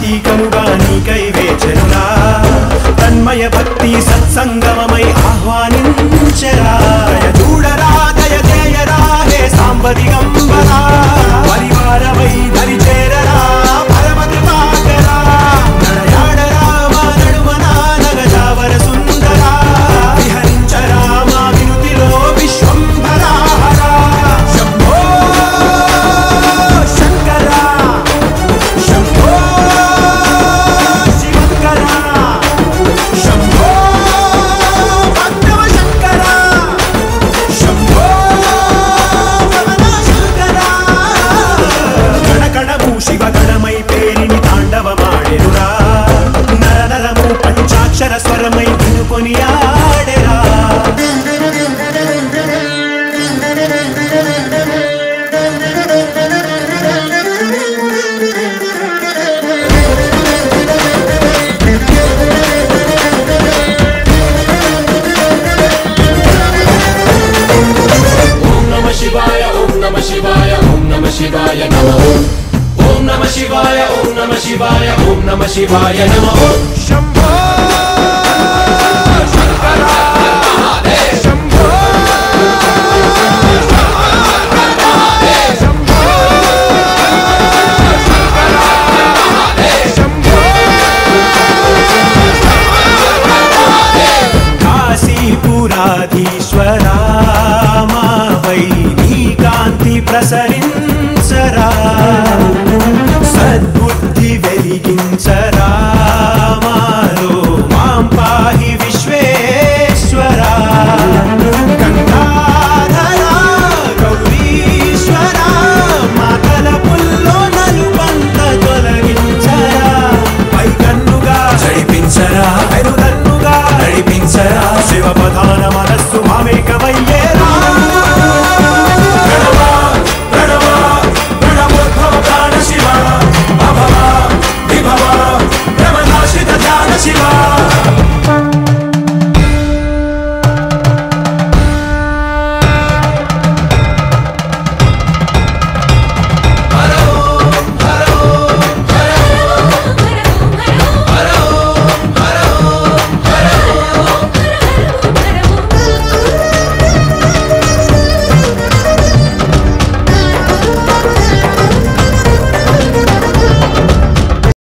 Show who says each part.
Speaker 1: ప్రతీకముగా నీకై వేచనురా తన్మయ భక్తి సత్సంగమమై ఆహ్వానించరా దయ చూడరా దయ చేయరా హే సాంబదిగంబరా పరివారమై దరి చేరరా పరమ కృపాకరా నడయాడరా మా నడుమన నగజావర సుందరా విహరించరా మా వినుతిలో విశ్వంభరా హరా శంభో శంకరా శంభో శివంకరా శంభో భక్తవ శంకరా శంభో భవన శంకరా గణగణము శివగణమై పేరిని తాండవమాడెనురా నరనరము పంచాక్షర స్వరమై వినుకొని ఆడెరా
Speaker 2: ఓం నమ శివాయ ఓం నమ శివాయ ఓం నమ శివాయ నమ ఓం ఓం నమ శివాయ ఓం నమ శివాయ ఓం నమ శివాయ నమ ఓం
Speaker 1: శంభో శంకరా శంభో శంభో శంకరా శంభో కాశీపురాధీశ్వరా మాపై నీ కాంతి ప్రసరించరా సద్బుద్ధి వెలిగించరా